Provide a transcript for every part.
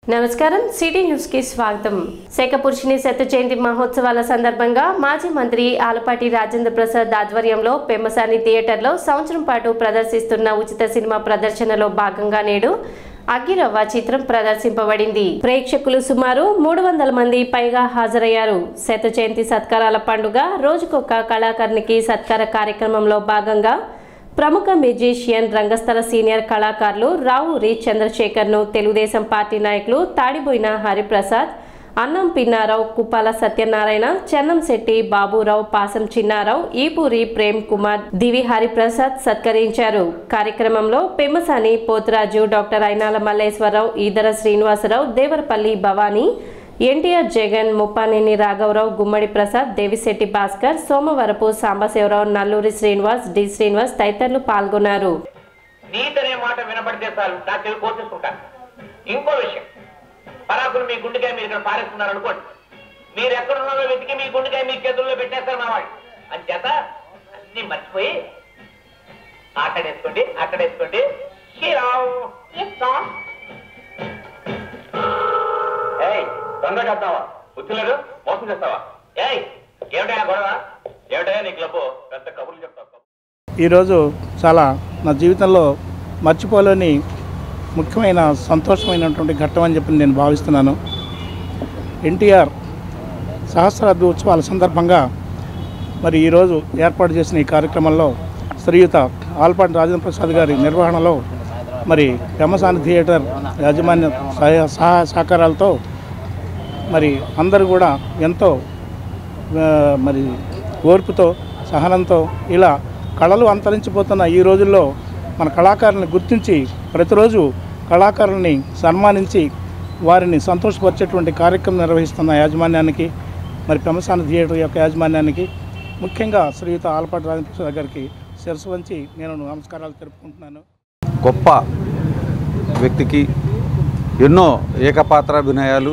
నమస్కారం city news కి స్వాగతం శేఖపురుషిని శత జయంతి మహోత్సవాల సందర్భంగా మాజీ మంత్రి ఆలపాటి రాజేంద్ర ప్రసాద్ ఆధ్వర్యంలో పెమ్మసాని థియేటర్లో సంవత్సరం పాటు ప్రదర్శిస్తున్న ఉచిత సినిమా ప్రదర్శనలో భాగంగా నేడు అగ్గిరవ్వ చిత్రం ప్రదర్శింపబడింది ప్రేక్షకులు సుమారు మూడు వందల మంది పైగా హాజరయ్యారు శత జయంతి సత్కారాల పండుగ రోజుకొక కళాకారునికి సత్కార కార్యక్రమంలో భాగంగా ప్రముఖ మ్యూజిషియన్ రంగస్థల సీనియర్ కళాకారులు రావూరి చంద్రశేఖర్ను తెలుగుదేశం పార్టీ నాయకులు తాడిబోయిన హరిప్రసాద్ అన్నం పిన్నారావు కుప్పాల సత్యనారాయణ చెన్నంశెట్టి బాబురావు పాసం చిన్నారావు ఈపూరి ప్రేమ్ కుమార్ దివి హరిప్రసాద్ సత్కరించారు కార్యక్రమంలో పెమ్మసాని పోతురాజు డాక్టర్ అయినాల మల్లేశ్వరరావు ఈదర శ్రీనివాసరావు దేవరపల్లి భవానీ ఎన్టీఆర్ జగన్ ముప్పానేని రాఘవరావు గుమ్మడి ప్రసాద్ దేవిశెట్టి భాస్కర్ సోమవరపు సాంబశివరావు నల్లూరి శ్రీనివాస్ డి శ్రీనివాస్ తదితరులు పాల్గొన్నారు నీతి అనే మాట వినపడితే చాలు నా చెవి కోసేసుకుంటాను ఇంకో విషయం పరాకులు మీ గుండెకాయ మీరు ఇక్కడ పారేస్తున్నారు అనుకోండి మీరు ఎక్కడున్నారో వెతికి మీ గుండెకాయ మీ చేతుల్లో పెట్టేస్తారు మా వాళ్ళు అంచేత అన్ని మర్చిపోయి అక్కడేసుకోండి అక్కడేసుకోండి శ్రీరామ్ ఏయ్ దొంగ చేస్తావా బుద్ధిలేదు మోసం చేస్తావా ఏయ్ ఏమిటయా గొడవ ఏమిటయా నీ క్లబ్ పెద్ద కబుర్లు చెప్తావు ఈరోజు చాలా నా జీవితంలో మర్చిపోలేని ముఖ్యమైన సంతోషమైనటువంటి ఘట్టం అని చెప్పి నేను భావిస్తున్నాను ఎన్టీఆర్ సహస్రాబ్ది ఉత్సవాల సందర్భంగా మరి ఈరోజు ఏర్పాటు చేసిన ఈ కార్యక్రమంలో శ్రీయుత ఆల్పాటి రాజేంద్ర ప్రసాద్ గారి నిర్వహణలో మరి పెమసాని థియేటర్ యాజమాన్య సహాయ సహాయ సహకారాలతో మరి అందరూ కూడా ఎంతో ఆ, మరి ఓర్పుతో సహనంతో ఇలా కళలు అంతరించిపోతున్న ఈ రోజుల్లో మన కళాకారులను గుర్తించి ప్రతిరోజు కళాకారుల్ని సన్మానించి వారిని సంతోషపరిచేటువంటి కార్యక్రమం నిర్వహిస్తున్న యాజమాన్యానికి మరి పెమసాన థియేటర్ యొక్క యాజమాన్యానికి ముఖ్యంగా శ్రీయుత ఆలపాటి రాజప్రసాద్ గారికి శిరసు వంచి నేను నమస్కారాలు తెలుపుకుంటున్నాను గొప్ప వ్యక్తికి ఎన్నో ఏకపాత్రాభినయాలు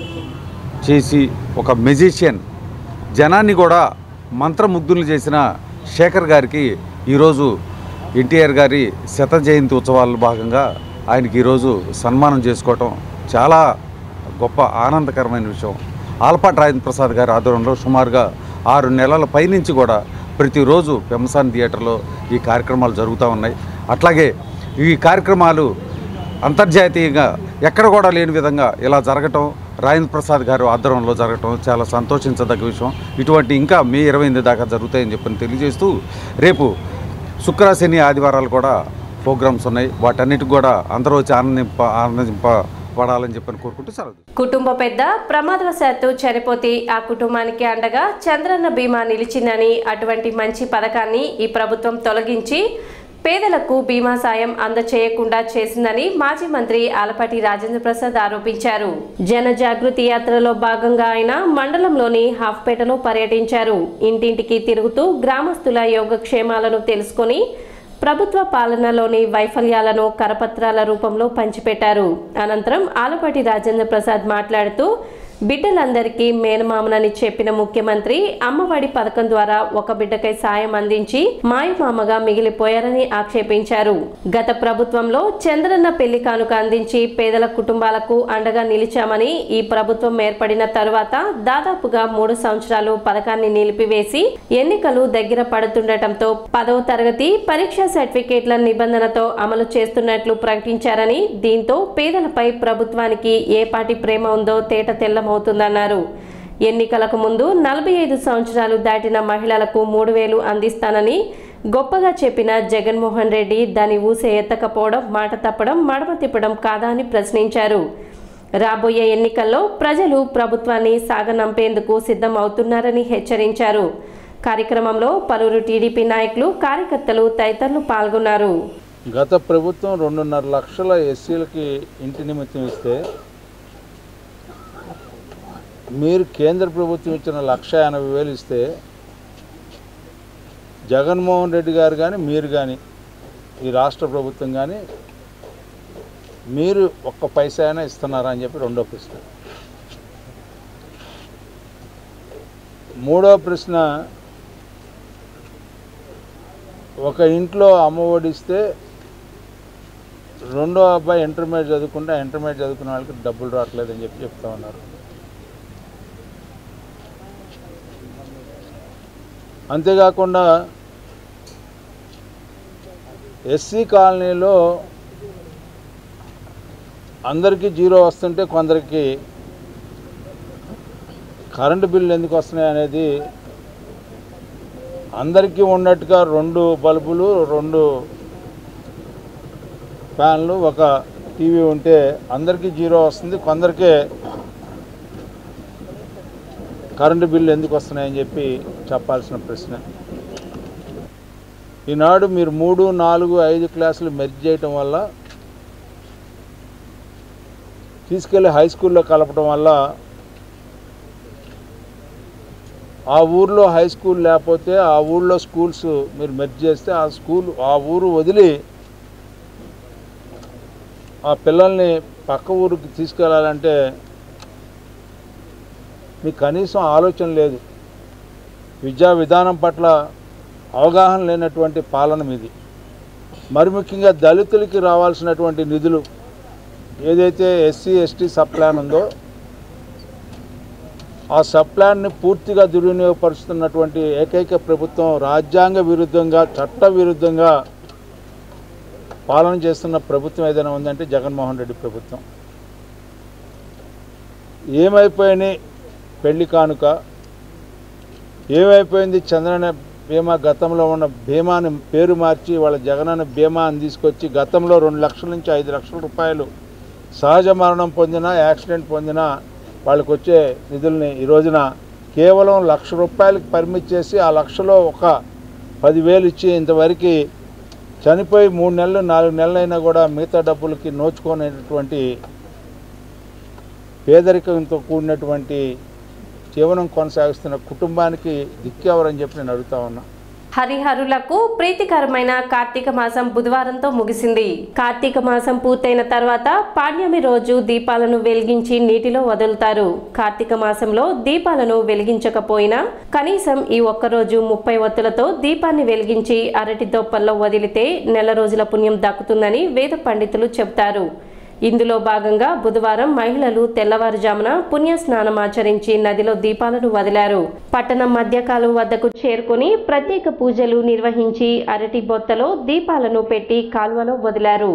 చేసి ఒక మెజిషియన్ జనాన్ని కూడా మంత్రముగ్ధులు చేసిన శేఖర్ గారికి ఈరోజు ఎన్టీఆర్ గారి శత జయంతి ఉత్సవాల భాగంగా ఆయనకి ఈరోజు సన్మానం చేసుకోవటం చాలా గొప్ప ఆనందకరమైన విషయం ఆల్పాటి రాజేంద్ర ప్రసాద్ గారి ఆధ్వర్యంలో సుమారుగా ఆరు నెలల పైనుంచి కూడా ప్రతిరోజు పెంసాన్ థియేటర్లో ఈ కార్యక్రమాలు జరుగుతూ ఉన్నాయి అట్లాగే ఈ కార్యక్రమాలు అంతర్జాతీయంగా ఎక్కడ కూడా లేని విధంగా ఇలా జరగటం రాజేంద్ర ప్రసాద్ గారు ఆధ్వర్యంలో జరగటం చాలా సంతోషించదగ్గ విషయం ఇటువంటి ఇంకా మే ఇరవై ఎనిమిది దాకా జరుగుతాయని చెప్పని తెలియజేస్తూ రేపు శుక్ర శని ఆదివారాలు కూడా ప్రోగ్రామ్స్ ఉన్నాయి వాటన్నిటికి కూడా అందరూ వచ్చి ఆనందింప ఆనందింప పడాలని చెప్పని కోరుకుంటూ సెలవు కుటుంబ పెద్ద ప్రమాదవశాత్తు చనిపోతే ఆ కుటుంబానికి అండగా చంద్రన్న బీమా నిలిచిందని అటువంటి మంచి పథకాన్ని ఈ ప్రభుత్వం తొలగించి పేదలకు బీమా సాయం అందచేయకుండా చేసిందని మాజీ మంత్రి ఆలపాటి రాజేంద్ర ప్రసాద్ ఆరోపించారు జన జాగృతి యాత్రలో భాగంగా ఆయన మండలంలోని హాఫ్పేటలో పర్యటించారు ఇంటింటికి తిరుగుతూ గ్రామస్తుల యోగక్షేమాలను తెలుసుకొని ప్రభుత్వ పాలనలోని వైఫల్యాలను కరపత్రాల రూపంలో పంచిపెట్టారు అనంతరం ఆలపాటి రాజేంద్ర ప్రసాద్ మాట్లాడుతూ బిడ్డలందరికీ మేనమామనని చెప్పిన ముఖ్యమంత్రి అమ్మఒడి పథకం ద్వారా ఒక బిడ్డకై సాయం అందించి మాయమామగా మిగిలిపోయారని ఆక్షేపించారు గత ప్రభుత్వంలో చంద్రన్న పెళ్లి కానుక అందించి పేదల కుటుంబాలకు అండగా నిలిచామని ఈ ప్రభుత్వం ఏర్పడిన తరువాత దాదాపుగా మూడు సంవత్సరాలు పథకాన్ని నిలిపివేసి ఎన్నికలు దగ్గర పడుతుండటంతో పదవ తరగతి పరీక్షా సర్టిఫికేట్ల నిబంధనతో అమలు చేస్తున్నట్లు ప్రకటించారని దీంతో పేదలపై ప్రభుత్వానికి ఏ పాటి ప్రేమ ఉందో తేట తెల్లమవుతుందన్నారు ఎన్నికలకు ముందు నలభై ఐదు సంవత్సరాలు దాటిన మహిళలకు మూడు వేలు అందిస్తానని గొప్పగా చెప్పిన జగన్మోహన్ రెడ్డి దాని ఊసే ఎత్తకపోవడం మాట తప్పడం మడమ తిప్పడం కాదా అని ప్రశ్నించారు రాబోయే ఎన్నికల్లో ప్రజలు ప్రభుత్వాన్ని సాగనంపేందుకు సిద్ధం అవుతున్నారని హెచ్చరించారు కార్యక్రమంలో పలువురు టీడీపీ నాయకులు కార్యకర్తలు తదితరులు పాల్గొన్నారు గత ప్రభుత్వం రెండున్నర లక్షల ఎస్సీలకి ఇంటి నిమిత్తం ఇస్తే మీరు కేంద్ర ప్రభుత్వం ఇచ్చిన లక్ష ఎనభై వేలు ఇస్తే జగన్మోహన్ రెడ్డి గారు కానీ మీరు కానీ ఈ రాష్ట్ర ప్రభుత్వం కానీ మీరు ఒక్క పైసా అయినా ఇస్తున్నారా అని చెప్పి రెండో ప్రశ్న మూడో ప్రశ్న ఒక ఇంట్లో అమ్మ ఒడిస్తే రెండో అబ్బాయి ఇంటర్మీడియట్ చదువుకుంటే ఆ ఇంటర్మీడియట్ చదువుకున్న వాళ్ళకి డబ్బులు రావట్లేదని చెప్పి చెప్తా ఉన్నారు అంతేకాకుండా ఎస్సీ కాలనీలో అందరికీ జీరో వస్తుంటే కొందరికి కరెంటు బిల్లు ఎందుకు వస్తున్నాయి అనేది అందరికీ ఉన్నట్టుగా రెండు బల్బులు రెండు ఫ్యాన్లు ఒక టీవీ ఉంటే అందరికీ జీరో వస్తుంది కొందరికే కరెంటు బిల్లు ఎందుకు వస్తున్నాయని చెప్పి చెప్పాల్సిన ప్రశ్న ఈనాడు మీరు మూడు నాలుగు ఐదు క్లాసులు మెర్జ్ చేయటం వల్ల తీసుకెళ్ళి హై స్కూల్లో కలపడం వల్ల ఆ ఊర్లో హై స్కూల్ లేకపోతే ఆ ఊళ్ళో స్కూల్స్ మీరు మెర్జ్ చేస్తే ఆ స్కూల్ ఆ ఊరు వదిలి ఆ పిల్లల్ని పక్క ఊరికి తీసుకెళ్ళాలంటే మీకు కనీసం ఆలోచన లేదు విద్యా విధానం పట్ల అవగాహన లేనటువంటి పాలన మీది మరి ముఖ్యంగా దళితులకి రావాల్సినటువంటి నిధులు ఏదైతే ఎస్సీ ఎస్టీ సబ్ ప్లాన్ ఉందో ఆ సబ్ ప్లాన్ని పూర్తిగా దుర్వినియోగపరుస్తున్నటువంటి ఏకైక ప్రభుత్వం రాజ్యాంగ విరుద్ధంగా చట్ట విరుద్ధంగా పాలన చేస్తున్న ప్రభుత్వం ఏదైనా ఉందంటే జగన్మోహన్ రెడ్డి ప్రభుత్వం ఏమైపోయినాయి పెళ్లి కానుక ఏమైపోయింది చంద్రన బీమా గతంలో ఉన్న బీమాని పేరు మార్చి వాళ్ళ జగనన్న బీమా అని తీసుకొచ్చి గతంలో రెండు లక్షల నుంచి ఐదు లక్షల రూపాయలు సహజ మరణం పొందినా యాక్సిడెంట్ పొందినా వాళ్ళకి వచ్చే నిధుల్ని ఈ రోజున కేవలం లక్ష రూపాయలకి పర్మిట్ చేసి ఆ లక్షలో ఒక పదివేలు ఇచ్చి ఇంతవరకు చనిపోయి మూడు నెలలు నాలుగు నెలలు అయినా కూడా మిగతా డబ్బులకి నోచుకునేటటువంటి పేదరికంతో కూడినటువంటి జీవనం కొనసాగిస్తున్న కుటుంబానికి దిక్కెవరని చెప్పి నేను అడుగుతా ఉన్నా హరిహరులకు ప్రీతికరమైన కార్తీక మాసం బుధవారంతో ముగిసింది కార్తీక మాసం పూర్తయిన తర్వాత పాడ్యమి రోజు దీపాలను వెలిగించి నీటిలో వదులుతారు కార్తీక మాసంలో దీపాలను వెలిగించకపోయినా కనీసం ఈ ఒక్కరోజు ముప్పై ఒత్తులతో దీపాన్ని వెలిగించి అరటి దొప్పల్లో వదిలితే నెల రోజుల పుణ్యం దక్కుతుందని వేద పండితులు చెబుతారు ఇందులో భాగంగా బుధవారం మహిళలు తెల్లవారుజామున పుణ్య స్నానం ఆచరించి నదిలో దీపాలను వదిలారు పట్టణం మధ్యకాలం వద్దకు చేరుకుని ప్రత్యేక పూజలు నిర్వహించి అరటి బొత్తలో దీపాలను పెట్టి కాల్వలో వదిలారు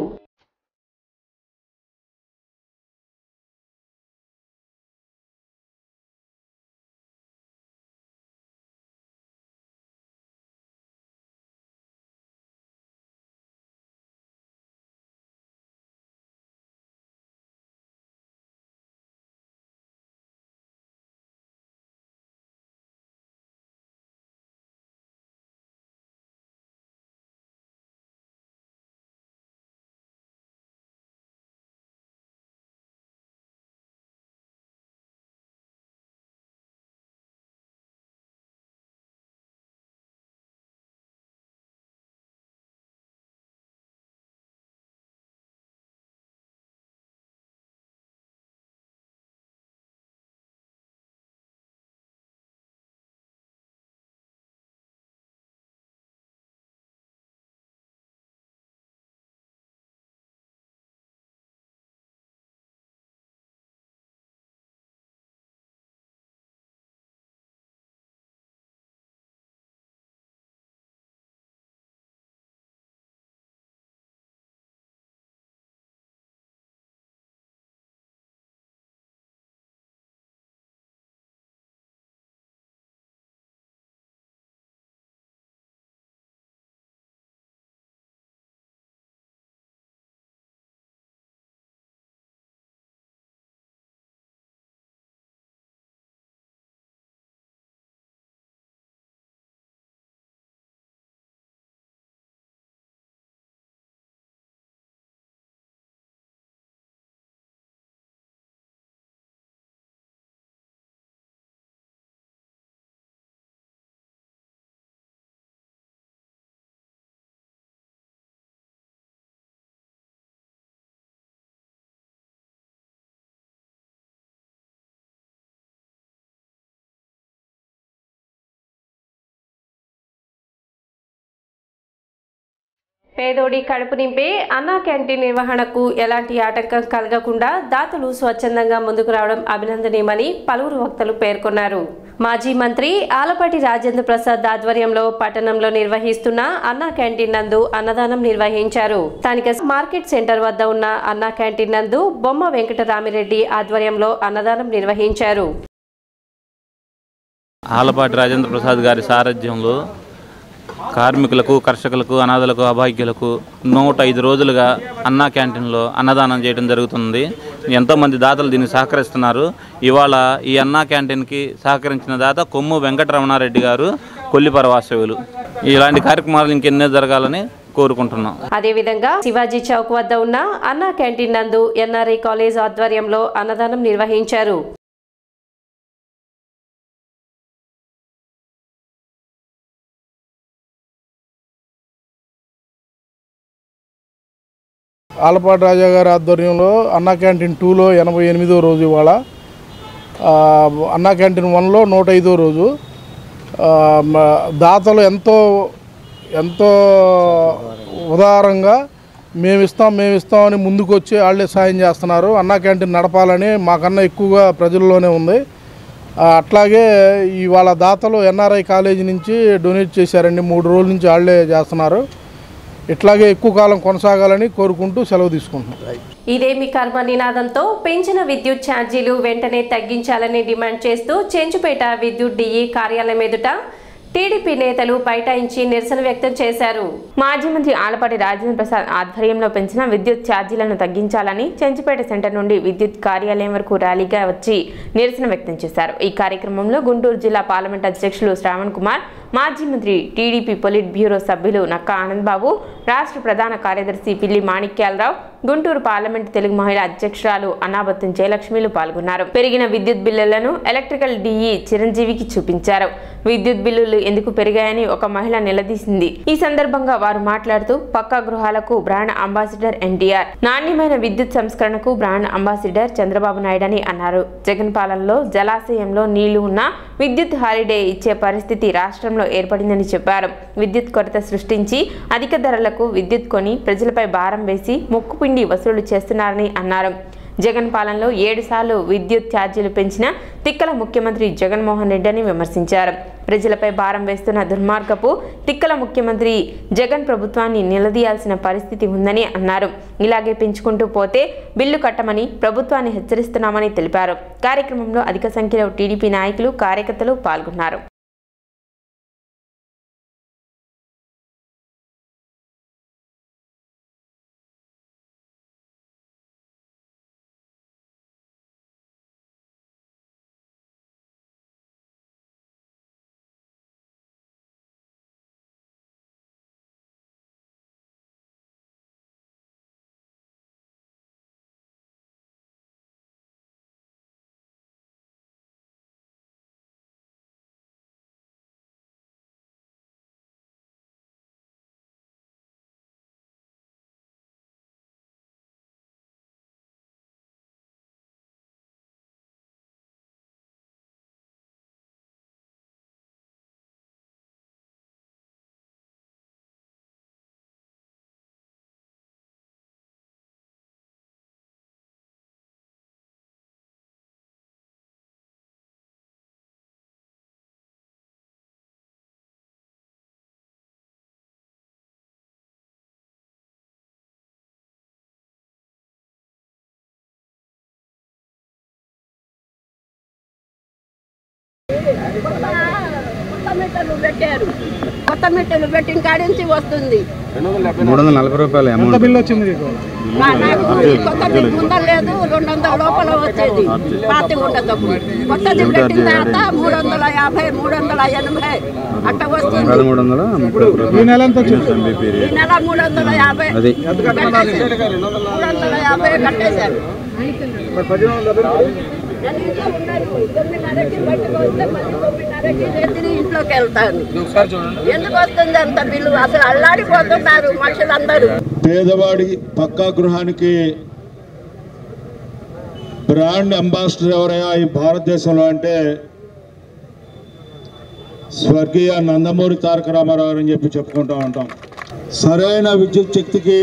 పేదోడి కడుపు నింపే అన్నా క్యాంటీన్ నిర్వహణకు ఎలాంటి ఆటంకం కలగకుండా దాతలు స్వచ్ఛందంగా ముందుకు రావడం అభినందనీయమని పలువురు వక్తలు పేర్కొన్నారు మాజీ మంత్రి ఆలపాటి రాజేంద్ర ప్రసాద్ ఆధ్వర్యంలో పట్టణంలో నిర్వహిస్తున్న అన్నా క్యాంటీన్ నందు అన్నదానం నిర్వహించారు స్థానిక మార్కెట్ సెంటర్ వద్ద ఉన్న అన్నా క్యాంటీన్ నందు బొమ్మ వెంకటరామిరెడ్డి ఆధ్వర్యంలో అన్నదానం నిర్వహించారు ఆలపాటి రాజేంద్ర ప్రసాద్ గారి సారథ్యంలో కార్మికులకు కర్షకులకు అనాథలకు అభాగ్యులకు నూట ఐదు రోజులుగా అన్నా క్యాంటీన్లో అన్నదానం చేయడం జరుగుతుంది ఎంతోమంది దాతలు దీన్ని సహకరిస్తున్నారు ఇవాళ ఈ అన్నా క్యాంటీన్కి సహకరించిన దాత కొమ్ము వెంకటరమణారెడ్డి గారు కొల్లిపర వాసవులు ఇలాంటి కార్యక్రమాలు ఇంకెన్నో జరగాలని కోరుకుంటున్నాం అదేవిధంగా శివాజీ చౌక్ వద్ద ఉన్న అన్నా క్యాంటీన్ నందు ఎన్ఆర్ఐ కాలేజ్ ఆధ్వర్యంలో అన్నదానం నిర్వహించారు ఆలపాటి రాజా గారి ఆధ్వర్యంలో అన్నా క్యాంటీన్ టూలో ఎనభై ఎనిమిదో రోజు ఇవాళ ఆ, అన్నా క్యాంటీన్ వన్లో నూట ఐదో రోజు ఆ, మ- దాతలు ఎంతో ఎంతో ఉదారంగా మేము ఇస్తాం మేము ఇస్తామని ముందుకు వచ్చి వాళ్ళే సాయం చేస్తున్నారు అన్నా క్యాంటీన్ నడపాలని మాకన్నా ఎక్కువగా ప్రజల్లోనే ఉంది ఆ, అట్లాగే ఇవాళ దాతలు ఎన్ఆర్ఐ కాలేజీ నుంచి డొనేట్ చేశారండి మూడు రోజుల నుంచి వాళ్ళే చేస్తున్నారు ఇట్లాగే ఎక్కువ కాలం కొనసాగాలని కోరుకుంటూ సెలవు తీసుకుంటున్నాం ఇదేమి కర్మ నినాదంతో పెంచిన విద్యుత్ ఛార్జీలు వెంటనే తగ్గించాలని డిమాండ్ చేస్తూ చెంచుపేట విద్యుత్ డిఈ కార్యాలయం ఎదుట టీడీపీ నేతలు బైఠాయించి నిరసన వ్యక్తం చేశారు మాజీ మంత్రి ఆలపాటి రాజేంద్ర ప్రసాద్ ఆధ్వర్యంలో పెంచిన విద్యుత్ ఛార్జీలను తగ్గించాలని చెంచుపేట సెంటర్ నుండి విద్యుత్ కార్యాలయం వరకు ర్యాలీగా వచ్చి నిరసన వ్యక్తం చేశారు ఈ కార్యక్రమంలో గుంటూరు జిల్లా పార్లమెంట్ అధ్యక్షులు శ్రావణ్ కుమార్ మాజీ మంత్రి టీడీపీ పొలిట్ బ్యూరో సభ్యులు నక్కా ఆనందబాబు రాష్ట్ర ప్రధాన కార్యదర్శి పిల్లి మాణిక్యాలరావు గుంటూరు పార్లమెంట్ తెలుగు మహిళా అధ్యక్షురాలు అనాబత్తం జయలక్ష్మిలు పాల్గొన్నారు పెరిగిన విద్యుత్ బిల్లులను ఎలక్ట్రికల్ డిఈ చిరంజీవికి చూపించారు విద్యుత్ బిల్లులు ఎందుకు పెరిగాయని ఒక మహిళ నిలదీసింది ఈ సందర్భంగా వారు మాట్లాడుతూ పక్కా గృహాలకు బ్రాండ్ అంబాసిడర్ ఎన్టీఆర్ నాణ్యమైన విద్యుత్ సంస్కరణకు బ్రాండ్ అంబాసిడర్ చంద్రబాబు నాయుడు అని అన్నారు జగన్ పాలనలో జలాశయంలో నీళ్లు ఉన్నా విద్యుత్ హాలిడే ఇచ్చే పరిస్థితి రాష్ట్రంలో ఏర్పడిందని చెప్పారు విద్యుత్ కొరత సృష్టించి అధిక ధరలకు విద్యుత్ కొని ప్రజలపై భారం వేసి ముక్కుపిండి వసూలు చేస్తున్నారని అన్నారు జగన్ పాలనలో ఏడు సార్లు విద్యుత్ ఛార్జీలు పెంచిన తిక్కల ముఖ్యమంత్రి జగన్మోహన్ రెడ్డి అని విమర్శించారు ప్రజలపై భారం వేస్తున్న దుర్మార్గపు తిక్కల ముఖ్యమంత్రి జగన్ ప్రభుత్వాన్ని నిలదీయాల్సిన పరిస్థితి ఉందని అన్నారు ఇలాగే పెంచుకుంటూ పోతే బిల్లు కట్టమని ప్రభుత్వాన్ని హెచ్చరిస్తున్నామని తెలిపారు కార్యక్రమంలో అధిక సంఖ్యలో టీడీపీ నాయకులు కార్యకర్తలు పాల్గొన్నారు కొత్త మీటర్లు పెట్టారు కొత్త మీటర్లు పెట్టిన కాడి నుంచి వస్తుంది మూడు వందల నలభై రూపాయలు అమౌంట్ మా- నాకు కొత్తది ముందర లేదు రెండు వందల లోపల వచ్చేది పాతి ఉండదు కొత్తది పెట్టిన తర్వాత మూడు వందల యాభై మూడు వందల ఎనభై అట్ట వస్తుంది పదమూడు వందల ముప్పై రూపాయలు ఈ నెల ఎంత వచ్చింది ఈ నెల మూడు వందల యాభై అది కట్టేశారు. మూడు వందల యాభై కట్టేశారు నేను ఇంట్లో ఉన్నాను. తొమ్మిదిన్నరకి బయటకు వస్తే మళ్ళీ తొమ్మిదిన్నరకి లేచి ఇంట్లోకి వెళ్తాను ఎందుకు వస్తుంది అంత బిల్లు అసలు అల్లాడిపోతున్నారు మనుషులందరూ పేదవాడి పక్కా గృహానికి బ్రాండ్ అంబాసిడర్ ఎవరైనా ఈ భారతదేశంలో అంటే స్వర్గీయ నందమూరి తారక రామారావు అని చెప్పి చెప్పుకుంటూ ఉంటాం సరైన విద్యుత్ శక్తికి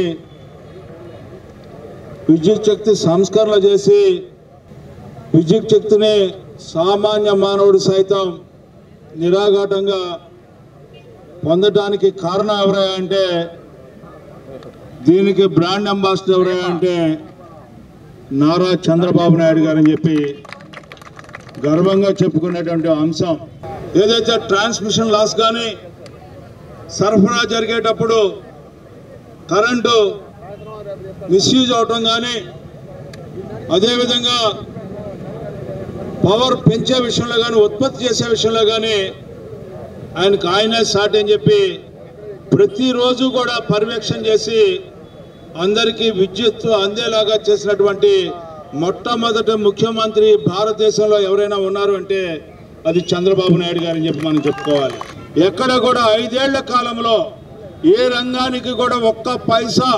విద్యుత్ శక్తి సంస్కరణ చేసి విద్యుత్ శక్తిని సామాన్య మానవుడు సైతం నిరాఘాటంగా పొందటానికి కారణం ఎవరయ్యా అంటే దీనికి బ్రాండ్ అంబాసిడర్ ఎవరయ్యా అంటే నారా చంద్రబాబు నాయుడు గారు అని చెప్పి గర్వంగా చెప్పుకునేటువంటి అంశం ఏదైతే ట్రాన్స్మిషన్ లాస్ కానీ సరఫరా జరిగేటప్పుడు కరెంటు మిస్యూజ్ అవటం కానీ అదేవిధంగా పవర్ పెంచే విషయంలో కానీ ఉత్పత్తి చేసే విషయంలో కానీ ఆయనకు ఆయనే సాటి అని చెప్పి ప్రతిరోజు కూడా పర్యవేక్షణ చేసి అందరికీ విద్యుత్ అందేలాగా చేసినటువంటి మొట్టమొదటి ముఖ్యమంత్రి భారతదేశంలో ఎవరైనా ఉన్నారు అంటే అది చంద్రబాబు నాయుడు గారని చెప్పి మనం చెప్పుకోవాలి ఎక్కడ కూడా ఐదేళ్ల కాలంలో ఏ రంగానికి కూడా ఒక్క పైసా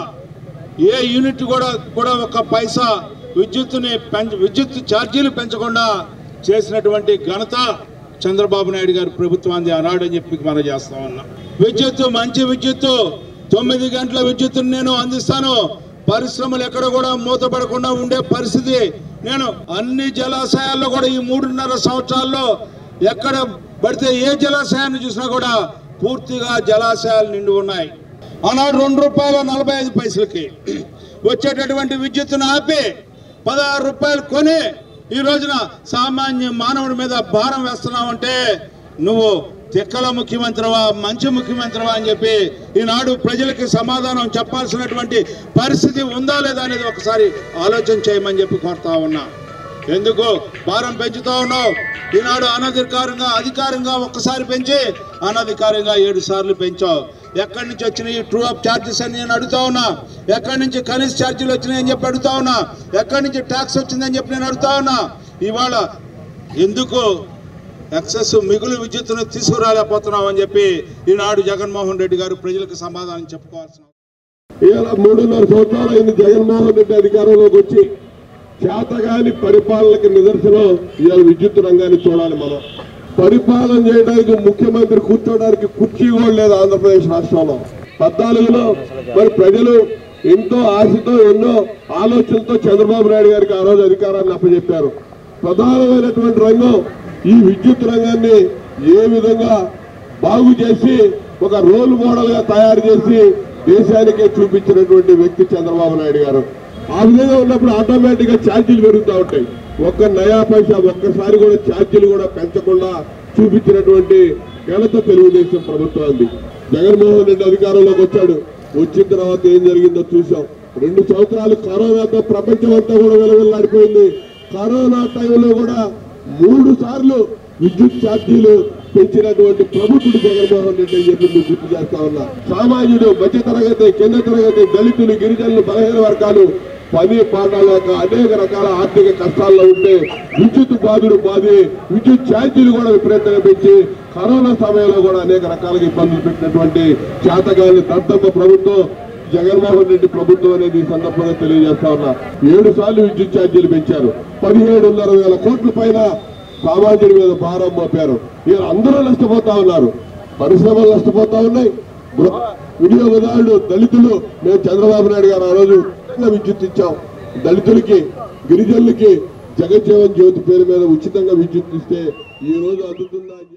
ఏ యూనిట్ కూడా కూడా ఒక్క పైసా విద్యుత్తుని పెంచ విద్యుత్ ఛార్జీలు పెంచకుండా చేసినటువంటి ఘనత చంద్రబాబు నాయుడు గారి ప్రభుత్వాన్ని ఆనాడు అని చెప్పి మనం చేస్తా ఉన్నాం విద్యుత్తు మంచి విద్యుత్తు తొమ్మిది గంటల విద్యుత్తుని నేను అందిస్తాను పరిశ్రమలు ఎక్కడ కూడా మూతపడకుండా ఉండే పరిస్థితి నేను అన్ని జలాశయాల్లో కూడా ఈ మూడున్నర సంవత్సరాల్లో ఎక్కడ పడితే ఏ జలాశయాన్ని చూసినా కూడా పూర్తిగా జలాశయాలు నిండి ఉన్నాయి ఆనాడు రెండు రూపాయల నలభై ఐదు పైసలకి వచ్చేటటువంటి విద్యుత్తును ఆపి పదహారు రూపాయలు కొని ఈ రోజున సామాన్య మానవుడి మీద భారం వేస్తున్నావంటే నువ్వు తిక్కల ముఖ్యమంత్రివా మంచి ముఖ్యమంత్రివా అని చెప్పి ఈనాడు ప్రజలకి సమాధానం చెప్పాల్సినటువంటి పరిస్థితి ఉందా లేదా అనేది ఒకసారి ఆలోచన చేయమని చెప్పి కోరుతా ఉన్నా ఎందుకు భారం పెంచుతా ఉన్నావు ఈనాడు అనధికారంగా అధికారంగా ఒక్కసారి పెంచి అనధికారంగా ఏడు సార్లు పెంచావు ఎక్కడి నుంచి వచ్చినాయి ఈ ట్రూ అప్ ఛార్జెస్ అని నేను అడుగుతా ఉన్నా ఎక్కడి నుంచి కనీస ఛార్జీలు వచ్చినాయని చెప్పి అడుగుతా ఉన్నా ఎక్కడి నుంచి ట్యాక్స్ వచ్చిందని చెప్పి నేను అడుగుతా ఉన్నా ఇవాళ ఎందుకు ఎక్సెస్ మిగులు విద్యుత్తును తీసుకురాలేకపోతున్నావు అని చెప్పి ఈనాడు జగన్మోహన్ రెడ్డి గారు ప్రజలకు సమాధానం చెప్పుకోవాల్సిన ఇవాళ మూడున్నర సంవత్సరాలు అయింది జగన్మోహన్ రెడ్డి అధికారంలోకి వచ్చి చేతగాని పరిపాలనకి నిదర్శనం ఇవాళ విద్యుత్ రంగాన్ని చూడాలి మనం పరిపాలన చేయడానికి ముఖ్యమంత్రి కూర్చోడానికి కుర్చీ కూడా లేదు ఆంధ్రప్రదేశ్ రాష్ట్రంలో పద్నాలుగులో మరి ప్రజలు ఎంతో ఆశతో ఎన్నో ఆలోచనలతో చంద్రబాబు నాయుడు గారికి ఆ రోజు అధికారాన్ని అప్పచెప్పారు ప్రధానమైనటువంటి రంగం ఈ విద్యుత్ రంగాన్ని ఏ విధంగా బాగు చేసి ఒక రోల్ మోడల్ గా తయారు చేసి దేశానికే చూపించినటువంటి వ్యక్తి చంద్రబాబు నాయుడు గారు ఆ విధంగా ఉన్నప్పుడు ఆటోమేటిక్ గా ఛార్జీలు పెరుగుతూ ఉంటాయి ఒక్క నయా పైసా ఒక్కసారి కూడా ఛార్జీలు కూడా పెంచకుండా చూపించినటువంటి ఘనత తెలుగుదేశం ప్రభుత్వానికి జగన్మోహన్ రెడ్డి అధికారంలోకి వచ్చాడు వచ్చిన తర్వాత ఏం జరిగిందో చూసాం రెండు సంవత్సరాలు కరోనాతో ప్రపంచం అంతా కూడా వెలవెల్లాడిపోయింది కరోనా టైంలో కూడా మూడు సార్లు విద్యుత్ ఛార్జీలు పెంచినటువంటి ప్రభుత్వుడు జగన్మోహన్ రెడ్డి అని చెప్పి మీకు గుర్తు చేస్తా ఉన్నా సామాన్యుడు మధ్య తరగతి కింద తరగతి దళితులు గిరిజనులు బలహీన వర్గాలు పని పాట లేక అనేక రకాల ఆర్థిక కష్టాల్లో ఉంటే విద్యుత్ బాధుడు బాధి విద్యుత్ ఛార్జీలు కూడా విపరీతంగా పెంచి కరోనా సమయంలో కూడా అనేక రకాలుగా ఇబ్బందులు పెట్టినటువంటి చేతగాని దద్దమ్మ ప్రభుత్వం జగన్మోహన్ రెడ్డి ప్రభుత్వం అనేది ఈ సందర్భంగా తెలియజేస్తా ఉన్నా ఏడు సార్లు విద్యుత్ ఛార్జీలు పెంచారు పదిహేడున్నర వేల కోట్ల పైన సామాన్యుడి మీద భారం మోపారు ఇలా అందరూ నష్టపోతా ఉన్నారు పరిశ్రమలు నష్టపోతా ఉన్నాయి గృహ వినియోగదారులు దళితులు మేము చంద్రబాబు నాయుడు గారు ఆ రోజు ఉచితంగా విద్యుత్ ఇచ్చాం దళితులకి గిరిజనులకి జగజ్జీవన్ జ్యోతి పేరు మీద ఉచితంగా విద్యుత్ ఇస్తే ఈ రోజు అందుతుందా అని చెప్పి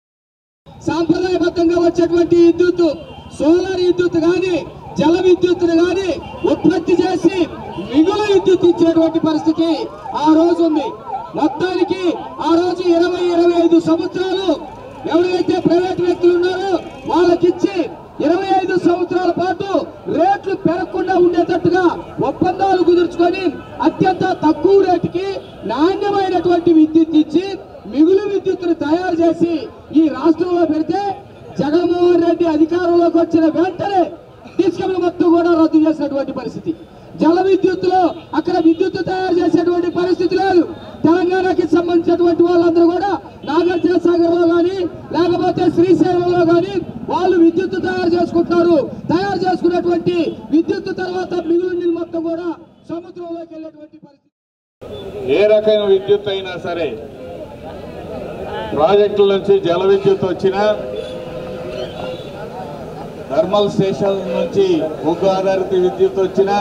సాంప్రదాయబద్ధంగా వచ్చేటువంటి విద్యుత్ సోలార్ విద్యుత్ గాని జల విద్యుత్ గాని ఉత్పత్తి చేసి మిగులు విద్యుత్ ఇచ్చేటువంటి పరిస్థితి ఆ రోజు ఉంది మొత్తానికి ఆ రోజు ఇరవై ఇరవై ఐదు సంవత్సరాలు ఎవరైతే ప్రైవేట్ వ్యక్తులు ఉన్నారో వాళ్ళకిచ్చి ఇరవై ఐదు సంవత్సరాల పాటు రేట్లు పెరగకుండా ఉండేటట్టుగా ఒప్పందాలు కుదుర్చుకొని అత్యంత తక్కువ రేటుకి నాణ్యమైనటువంటి విద్యుత్ ఇచ్చి మిగులు విద్యుత్తును తయారు చేసి ఈ రాష్ట్రంలో పెడితే జగన్మోహన్ రెడ్డి అధికారంలోకి వచ్చిన వెంటనే డిస్కమ్లు మొత్తం కూడా రద్దు చేసినటువంటి పరిస్థితి జల విద్యుత్తులో అక్కడ విద్యుత్ తయారు చేసేటువంటి పరిస్థితి లేదు తెలంగాణకి సంబంధించినటువంటి వాళ్ళందరూ కూడా నాగార్జున సాగర్ లో గాని లేకపోతే శ్రీశైలంలో గాని వాళ్ళు విద్యుత్ తయారు చేసుకుంటున్నారు తయారు చేసుకున్నటువంటి విద్యుత్ తర్వాత మిగులు నీళ్ళు మొత్తం కూడా సముద్రంలోకి వెళ్ళేటువంటి పరిస్థితి ఏ రకమైన విద్యుత్ అయినా సరే ప్రాజెక్టుల నుంచి జల విద్యుత్ వచ్చినా థర్మల్ స్టేషన్ నుంచి బొగ్గు ఆధారిత విద్యుత్ వచ్చినా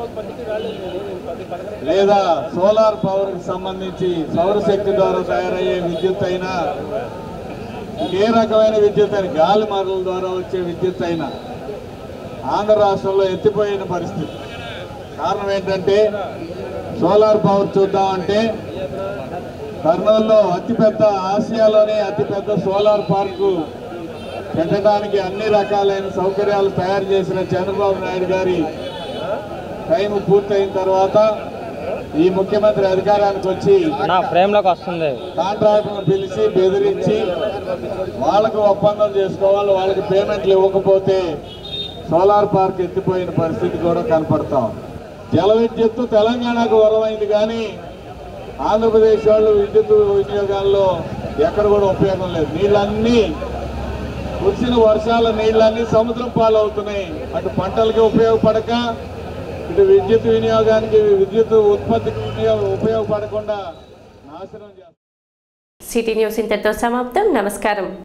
లేదా సోలార్ పవర్కి సంబంధించి సౌరశక్తి ద్వారా తయారయ్యే విద్యుత్ అయినా ఏ రకమైన విద్యుత్ అయినా గాలి మరల ద్వారా వచ్చే విద్యుత్ అయినా ఆంధ్ర రాష్ట్రంలో ఎత్తిపోయిన పరిస్థితి కారణం ఏంటంటే సోలార్ పవర్ చూద్దామంటే కర్నూలులో అతిపెద్ద ఆసియాలోనే అతిపెద్ద సోలార్ పార్కు పెట్టడానికి అన్ని రకాలైన సౌకర్యాలు తయారు చేసిన చంద్రబాబు నాయుడు గారి టైం పూర్తయిన తర్వాత ఈ ముఖ్యమంత్రి అధికారానికి వచ్చి నా ఫ్రేమ్లోకి వస్తుంది కాంట్రాక్టర్ను పిలిచి బెదిరించి వాళ్ళకు ఒప్పందం చేసుకోవాలి వాళ్ళకి పేమెంట్లు ఇవ్వకపోతే సోలార్ పార్క్ ఎత్తిపోయిన పరిస్థితి కూడా కనపడతాం జల విద్యుత్తు తెలంగాణకు వరమైంది కానీ ఆంధ్రప్రదేశ్ వాళ్ళు విద్యుత్ వినియోగాల్లో ఎక్కడ కూడా ఉపయోగం లేదు నీళ్ళన్నీ కురిసిన వర్షాల నీళ్ళన్నీ సముద్రం పాలవుతున్నాయి అటు పంటలకి ఉపయోగపడక ఇటు విద్యుత్ వినియోగానికి విద్యుత్ ఉత్పత్తికి వినియోగ- ఉపయోగపడకుండా నాశనం చేస్తారు సిటీ న్యూస్ ఇంతటితో సమాప్తం నమస్కారం